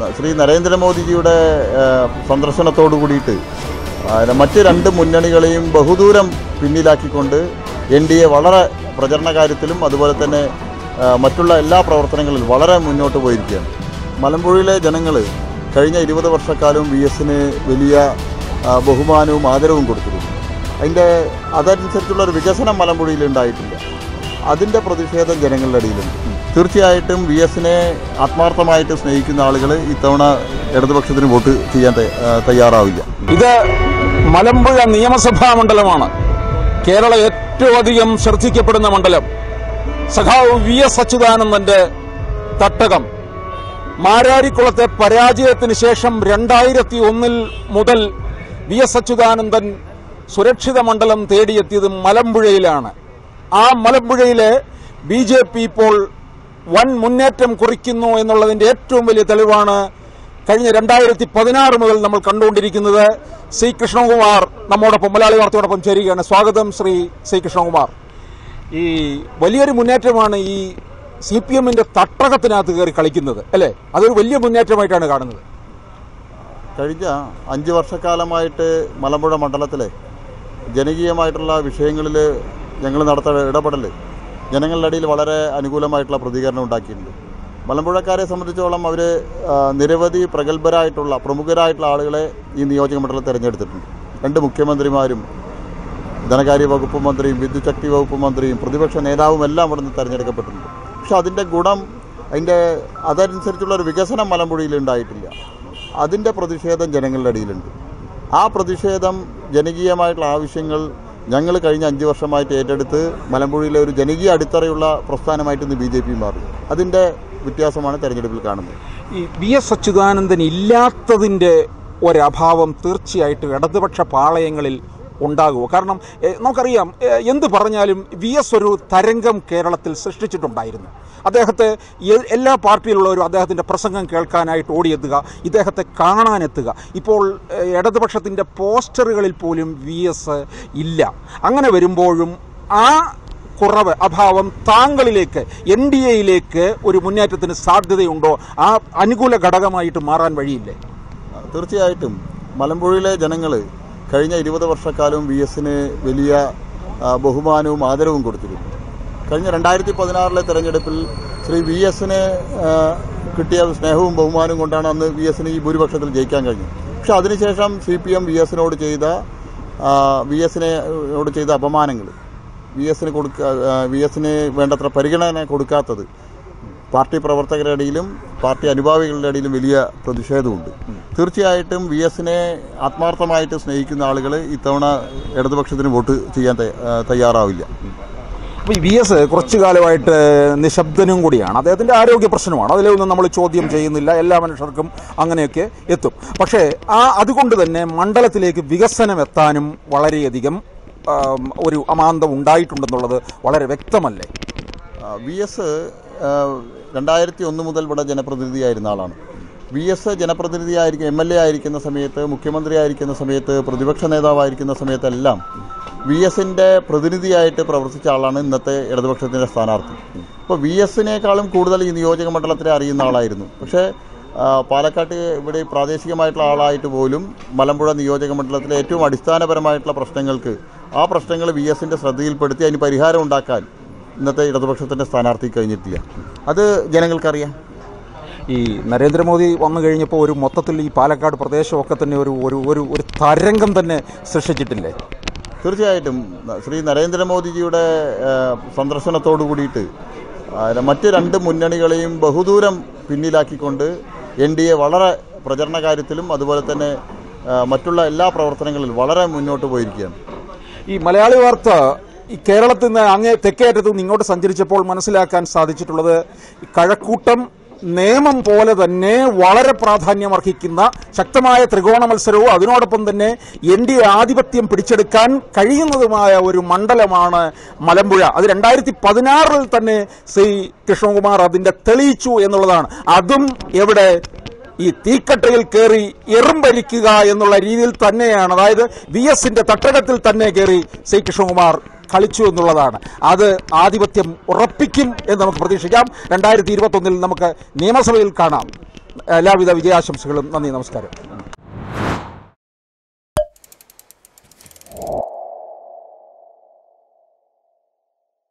ശ്രീ നരേന്ദ്രമോദിജിയുടെ ആ, സന്ദർശനത്തോടു കൂടിയിട്ട് ആ, മറ്റ് രണ്ട് മുന്നണികളെയും ബഹുദൂരം പിന്നിലാക്കിക്കൊണ്ട് എൻ ഡി എ വളരെ പ്രചരണ കാര്യത്തിലും അതുപോലെ തന്നെ ആ, മറ്റുള്ള എല്ലാ പ്രവർത്തനങ്ങളിലും വളരെ മുന്നോട്ട് പോയിരിക്കുകയാണ് മലമ്പുഴയിലെ ജനങ്ങൾ കഴിഞ്ഞ ഇരുപത് വർഷക്കാലവും വി എസിന് വലിയ ആ, ബഹുമാനവും ആദരവും കൊടുത്തിരുന്നു അതിൻ്റെ അതനുസരിച്ചുള്ള ഒരു വികസനം മലമ്പുഴയിൽ ഉണ്ടായിട്ടില്ല അതിൻ്റെ പ്രതിഷേധം ജനങ്ങളുടെ ഇടയിലുണ്ട് തീർച്ചയായിട്ടും വി എസിനെ ആത്മാർത്ഥമായിട്ട് സ്നേഹിക്കുന്ന ആളുകൾ ഇത്തവണ ഇടതുപക്ഷത്തിന് വോട്ട് ചെയ്യാൻ തയ്യ- ആ, തയ്യാറാവില്ല ഇത് മലമ്പുഴ നിയമസഭാ മണ്ഡലമാണ് കേരള ഏറ്റവും അധികം ശ്രദ്ധിക്കപ്പെടുന്ന മണ്ഡലം സഖാവ് വി എസ് അച്യുതാനന്ദന്റെ തട്ടകം മാരാരിക്കുളത്തെ പരാജയത്തിന് ശേഷം രണ്ടായിരത്തി ഒന്നിൽ മുതൽ വി എസ് അച്യുതാനന്ദൻ സുരക്ഷിത മണ്ഡലം തേടിയെത്തിയത് മലമ്പുഴയിലാണ് ആ മലമ്പുഴയിലെ ബി ജെ പി ഇപ്പോൾ വൻ മുന്നേറ്റം കുറിക്കുന്നു എന്നുള്ളതിന്റെ ഏറ്റവും വലിയ തെളിവാണ് കഴിഞ്ഞ രണ്ടായിരത്തി പതിനാറ് മുതൽ നമ്മൾ കണ്ടുകൊണ്ടിരിക്കുന്നത് സി കൃഷ്ണകുമാർ നമ്മോടൊപ്പം മലയാളി വാർത്തയോടൊപ്പം ചേരുകയാണ് സ്വാഗതം ശ്രീ സി കൃഷ്ണകുമാർ ഈ വലിയൊരു മുന്നേറ്റമാണ് ഈ സി പി എമ്മിന്റെ തട്ടകത്തിനകത്ത് കയറി കളിക്കുന്നത് അല്ലേ അതൊരു വലിയ മുന്നേറ്റമായിട്ടാണ് കാണുന്നത് കഴിഞ്ഞ അഞ്ച് വർഷക്കാലമായിട്ട് മലമ്പുഴ മണ്ഡലത്തിലെ ജനകീയമായിട്ടുള്ള വിഷയങ്ങളിൽ ഞങ്ങൾ നടത്തുന്ന ഇടപെടൽ ജനങ്ങളുടെ ഇടയിൽ വളരെ അനുകൂലമായിട്ടുള്ള പ്രതികരണം ഉണ്ടാക്കിയിട്ടുണ്ട് മലമ്പുഴക്കാരെ സംബന്ധിച്ചോളം അവർ നിരവധി പ്രഗത്ഭരായിട്ടുള്ള പ്രമുഖരായിട്ടുള്ള ആളുകളെ ഈ നിയോജക മണ്ഡലം തിരഞ്ഞെടുത്തിട്ടുണ്ട് രണ്ട് മുഖ്യമന്ത്രിമാരും ധനകാര്യ വകുപ്പ് മന്ത്രിയും വിദ്യുത് ശക്തി വകുപ്പ് മന്ത്രിയും പ്രതിപക്ഷ നേതാവും എല്ലാം ഇവിടുന്ന് തിരഞ്ഞെടുക്കപ്പെട്ടിട്ടുണ്ട് പക്ഷെ അതിൻ്റെ ഗുണം അതിൻ്റെ അതനുസരിച്ചുള്ള ഒരു വികസനം മലമ്പുഴയിൽ ഉണ്ടായിട്ടില്ല അതിൻ്റെ പ്രതിഷേധം ജനങ്ങളുടെ ഇടയിലുണ്ട് ആ പ്രതിഷേധം ജനകീയമായിട്ടുള്ള ആവശ്യങ്ങൾ ഞങ്ങൾ കഴിഞ്ഞ അഞ്ച് വർഷമായിട്ട് ഏറ്റെടുത്ത് മലമ്പുഴയിലെ ഒരു ജനകീയ അടിത്തറയുള്ള പ്രസ്ഥാനമായിട്ട് ഇന്ന് ബി ജെ പി മാറി അതിൻ്റെ വ്യത്യാസമാണ് തെരഞ്ഞെടുപ്പിൽ കാണുന്നത് ഈ വി എസ് അച്യുതാനന്ദൻ ഇല്ലാത്തതിന്റെ ഒരഭാവം തീർച്ചയായിട്ടും ഇടതുപക്ഷ പാളയങ്ങളിൽ ഉണ്ടാകുമോ കാരണം എ, നമുക്കറിയാം എ, എന്ത് പറഞ്ഞാലും വി എസ് ഒരു തരംഗം കേരളത്തിൽ സൃഷ്ടിച്ചിട്ടുണ്ടായിരുന്നു അദ്ദേഹത്തെ എ- എല്ലാ പാർട്ടിയിലുള്ളവരും അദ്ദേഹത്തിൻ്റെ പ്രസംഗം കേൾക്കാനായിട്ട് ഓടിയെത്തുക ഇദ്ദേഹത്തെ കാണാനെത്തുക ഇപ്പോൾ എ, ഇടതുപക്ഷത്തിൻ്റെ പോസ്റ്ററുകളിൽ പോലും വി എസ് ഇല്ല അങ്ങനെ വരുമ്പോഴും ആ കുറവ് അഭാവം താങ്കളിലേക്ക് എൻ ഡി എയിലേക്ക് ഒരു മുന്നേറ്റത്തിന് സാധ്യതയുണ്ടോ ആ അനുകൂല ഘടകമായിട്ട് മാറാൻ വഴിയില്ലേ തീർച്ചയായിട്ടും മലമ്പുഴയിലെ ജനങ്ങൾ കഴിഞ്ഞ ഇരുപത് വർഷക്കാലവും വി എസിന് വലിയ ആ, ബഹുമാനവും ആദരവും കൊടുത്തിരുന്നു കഴിഞ്ഞ രണ്ടായിരത്തി പതിനാറിലെ തെരഞ്ഞെടുപ്പിൽ ശ്രീ വി എസിന് കിട്ടിയ സ്നേഹവും ബഹുമാനവും കൊണ്ടാണ് അന്ന് വി എസിന് ഈ ഭൂരിപക്ഷത്തിൽ ജയിക്കാൻ കഴിഞ്ഞത് പക്ഷെ അതിനുശേഷം സി പി എം വി എസിനോട് ചെയ്ത വി എസിനോട് ചെയ്ത അപമാനങ്ങൾ വി എസിന് കൊടുക്ക വി എസിന് വേണ്ടത്ര പരിഗണന കൊടുക്കാത്തത് പാർട്ടി പ്രവർത്തകരുടെ ഇടയിലും പാർട്ടി അനുഭാവികളുടെ ഇടയിലും വലിയ പ്രതിഷേധമുണ്ട് തീർച്ചയായിട്ടും വി എസിനെ ആത്മാർത്ഥമായിട്ട് സ്നേഹിക്കുന്ന ആളുകൾ ഇത്തവണ ഇടതുപക്ഷത്തിന് വോട്ട് ചെയ്യാൻ തയ്യ- ആ, തയ്യാറാവില്ല അപ്പോൾ ഈ വി എസ് കുറച്ചു കാലമായിട്ട് നിശബ്ദനും കൂടിയാണ് അദ്ദേഹത്തിൻ്റെ ആരോഗ്യ പ്രശ്നമാണ് അതിലൊന്നും നമ്മൾ ചോദ്യം ചെയ്യുന്നില്ല എല്ലാ മനുഷ്യർക്കും അങ്ങനെയൊക്കെ എത്തും പക്ഷേ ആ അതുകൊണ്ട് തന്നെ മണ്ഡലത്തിലേക്ക് വികസനം എത്താനും വളരെയധികം ആം, ഒരു അമാന്തം ഉണ്ടായിട്ടുണ്ടെന്നുള്ളത് വളരെ വ്യക്തമല്ലേ വി എസ് രണ്ടായിരത്തി ഒന്ന് മുതൽ ഇവിടെ ജനപ്രതിനിധിയായിരുന്ന ആളാണ് വി എസ് ജനപ്രതിനിധിയായിരിക്കും എം എൽ എ ആയിരിക്കുന്ന സമയത്ത് മുഖ്യമന്ത്രി ആയിരിക്കുന്ന സമയത്ത് പ്രതിപക്ഷ നേതാവായിരിക്കുന്ന സമയത്തെല്ലാം വി എസിൻ്റെ പ്രതിനിധിയായിട്ട് പ്രവർത്തിച്ച ആളാണ് ഇന്നത്തെ ഇടതുപക്ഷത്തിൻ്റെ സ്ഥാനാർത്ഥി അപ്പോൾ വി എസിനേക്കാളും കൂടുതൽ ഈ നിയോജക മണ്ഡലത്തിലെ അറിയുന്ന ആളായിരുന്നു പക്ഷേ ആ, പാലക്കാട്ട് ഇവിടെ പ്രാദേശികമായിട്ടുള്ള ആളായിട്ട് പോലും മലമ്പുഴ നിയോജക മണ്ഡലത്തിലെ ഏറ്റവും അടിസ്ഥാനപരമായിട്ടുള്ള പ്രശ്നങ്ങൾക്ക് ആ പ്രശ്നങ്ങൾ വി എസിൻ്റെ ശ്രദ്ധയിൽപ്പെടുത്തി അതിന് പരിഹാരം ഉണ്ടാക്കാൻ ഇന്നത്തെ ഇടതുപക്ഷത്തിൻ്റെ സ്ഥാനാർത്ഥി കഴിഞ്ഞിട്ടില്ല അത് ജനങ്ങൾക്കറിയാം ഈ നരേന്ദ്രമോദി വന്നു കഴിഞ്ഞപ്പോൾ ഒരു മൊത്തത്തിൽ ഈ പാലക്കാട് പ്രദേശമൊക്കെ തന്നെ ഒരു ഒരു ഒരു ഒരു തരംഗം തന്നെ സൃഷ്ടിച്ചിട്ടില്ലേ തീർച്ചയായിട്ടും ശ്രീ നരേന്ദ്രമോദിജിയുടെ ആ, സന്ദർശനത്തോടു കൂടിയിട്ട് ആ, മറ്റ് രണ്ട് മുന്നണികളെയും ബഹുദൂരം പിന്നിലാക്കിക്കൊണ്ട് എൻ ഡി എ വളരെ പ്രചരണ കാര്യത്തിലും അതുപോലെ തന്നെ ആ, മറ്റുള്ള എല്ലാ പ്രവർത്തനങ്ങളിലും വളരെ മുന്നോട്ട് പോയിരിക്കുകയാണ് ഈ മലയാളി വാർത്ത ഈ കേരളത്തിൽ നിന്ന് അങ്ങേ തെക്കേ അറ്റത്ത് നിന്ന് ഇങ്ങോട്ട് സഞ്ചരിച്ചപ്പോൾ മനസ്സിലാക്കാൻ സാധിച്ചിട്ടുള്ളത് ഈ കഴക്കൂട്ടം നിയമം പോലെ തന്നെ വളരെ പ്രാധാന്യമർഹിക്കുന്ന ശക്തമായ ത്രികോണ മത്സരവും അതിനോടൊപ്പം തന്നെ എൻ ഡി എ ആധിപത്യം പിടിച്ചെടുക്കാൻ കഴിയുന്നതുമായ ഒരു മണ്ഡലമാണ് മലമ്പുഴ അത് രണ്ടായിരത്തി പതിനാറിൽ തന്നെ ശ്രീ കൃഷ്ണകുമാർ അതിന്റെ തെളിയിച്ചു എന്നുള്ളതാണ് അതും എവിടെ ഈ തീക്കട്ടയിൽ കയറി എറുമ്പരിക്കുക എന്നുള്ള രീതിയിൽ തന്നെയാണ് അതായത് വി എസിന്റെ തട്ടകത്തിൽ തന്നെ കയറി ശ്രീ കൃഷ്ണകുമാർ കളിച്ചു എന്നുള്ളതാണ് അത് ആധിപത്യം ഉറപ്പിക്കും എന്ന് നമുക്ക് പ്രതീക്ഷിക്കാം രണ്ടായിരത്തി ഇരുപത്തൊന്നിൽ നമുക്ക് നിയമസഭയിൽ കാണാം എല്ലാവിധ വിജയാശംസകളും നന്ദി നമസ്കാരം